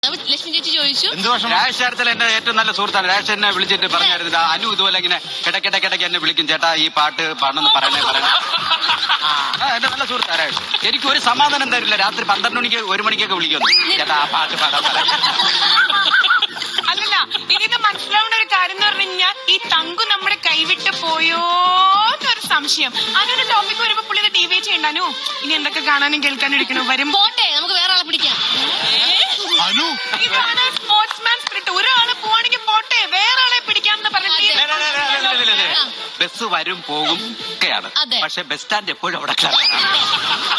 അപ്പൊ ലക്ഷ്മി ചേച്ചി ചോദിച്ചു എന്ത് വിഷമം രാജശേഖരത്തിൽ എന്റെ ഏറ്റവും നല്ല സുഹൃത്താണ് രാജേഷ് എന്നെ വിളിച്ചിട്ട് പറഞ്ഞായിരുന്നു "ദാ അനു ഇതുപോലെ ഇങ്ങനെ കിടക്കിടക്കിടക്ക് എന്നെ വിളിക്കും ചേട്ടാ ഈ പാട്ട് പാടണമെന്ന് പറയണേ പറയണേ ആ, എന്റെ നല്ല സുഹൃത്താണ് രാജേഷ് എനിക്ക് ഒരു സമാധാനം തരില്ല രാത്രി പന്ത്രണ്ട് മണിക്ക് ഒരു മണിക്കൊക്കെ വിളിക്കുന്നു ചേട്ടാ ആ പാട്ട് പാടാൻ പറയാം അല്ലല്ല ഇതിന് മനസ്സിലാവേണ്ട ഒരു കാര്യം എന്ന് പറഞ്ഞു കഴിഞ്ഞാൽ ഈ തങ്കു നമ്മുടെ കൈവിട്ട് പോയോ എന്നൊരു സംശയം അങ്ങനെ ടോപ്പിക് വരുമ്പോ പുള്ളി ഇത് ഡീവേറ്റ് ചെയ്യണ്ടാനു ഇനി എന്തൊക്കെ കാണാനും കേൾക്കാനും ഇരിക്കണു വരും പോട്ടെ നമുക്ക് വേറെ ആളെ പിടിക്കാം അനു ഇതാണ് സ്പോർട്സ്മാൻ സ്പിരിറ്റ് ഒരാള് പോവാണെങ്കിൽ പോട്ടെ വേറെ ആളെ പിടിക്കാന്ന് പറഞ്ഞിട്ട് അതെ. ലേ, ലേ, ലേ, ലേ, ലേ, ലേ, ലേ, ലേ. ആ. ബസ് വരും പോകും ഒക്കെയാണ് അതെ. പക്ഷെ ബസ് സ്റ്റാൻഡ് എപ്പോഴും അവിടെ കാണാം